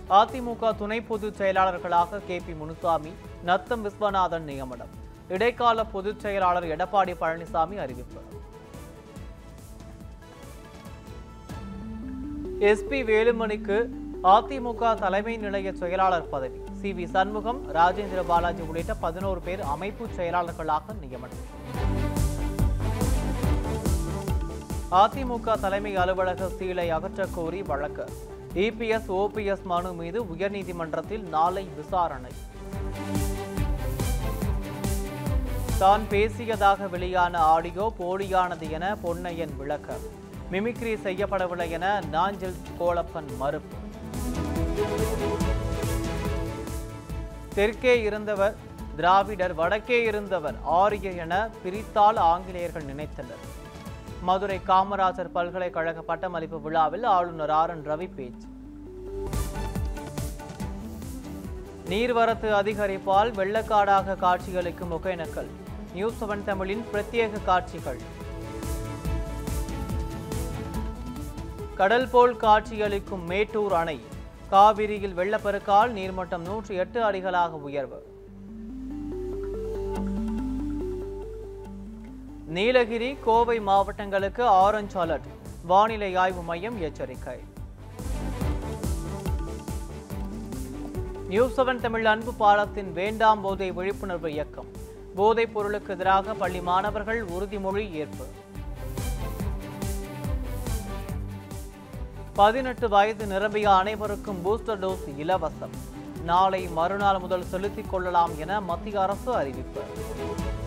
அதிமுக துணை பொதுச் செயலாளர்களாக கே பி முனுசாமி நத்தம் விஸ்வநாதன் நியமனம் இடைக்கால பொதுச் செயலாளர் எடப்பாடி பழனிசாமி அறிவிப்பு எஸ்பி வேலுமணிக்கு அதிமுக தலைமை நிலைய செயலாளர் பதவி சி வி சண்முகம் ராஜேந்திர பாலாஜி உள்ளிட்ட பதினோரு பேர் அமைப்பு செயலாளர்களாக நியமனம் அதிமுக தலைமை அலுவலக சீலை அகற்றக் கோரி வழக்கு இபிஎஸ் ஓபிஎஸ் மனு மீது உயர்நீதிமன்றத்தில் நாளை விசாரணை தான் பேசியதாக வெளியான ஆடியோ போலியானது என பொன்னையன் விளக்கம் மிமிக்ரி செய்யப்படவில்லை என நாஞ்சில் கோலப்பன் மறுப்பு தெற்கே இருந்தவர் திராவிடர் வடக்கே இருந்தவர் ஆரிய என பிரித்தால் ஆங்கிலேயர்கள் நினைத்தனர் மதுரை காமராஜர் பல்கலைக்கழக பட்டமளிப்பு விழாவில் ஆளுநர் ஆர் என் ரவி பேச்சு நீர்வரத்து அதிகரிப்பால் வெள்ளக்காடாக காட்சியளிக்கும் ஒகேனக்கல் நியூஸ் செவன் தமிழின் பிரத்யேக காட்சிகள் கடல் போல் காட்சியளிக்கும் மேட்டூர் அணை காவிரியில் வெள்ளப்பெருக்கால் நீர்மட்டம் நூற்றி எட்டு அடிகளாக உயர்வு நீலகிரி கோவை மாவட்டங்களுக்கு ஆரஞ்ச் அலர்ட் வானிலை ஆய்வு மையம் எச்சரிக்கை நியூஸ் செவன் தமிழ் அன்பு பாலத்தின் வேண்டாம் போதை விழிப்புணர்வு இயக்கம் போதைப் பொருளுக்கு எதிராக பள்ளி மாணவர்கள் உறுதிமொழி ஏற்பு பதினெட்டு வயது நிரம்பிய அனைவருக்கும் பூஸ்டர் டோஸ் இலவசம் நாளை மறுநாள் முதல் செலுத்திக் கொள்ளலாம் என மத்திய அரசு அறிவிப்பு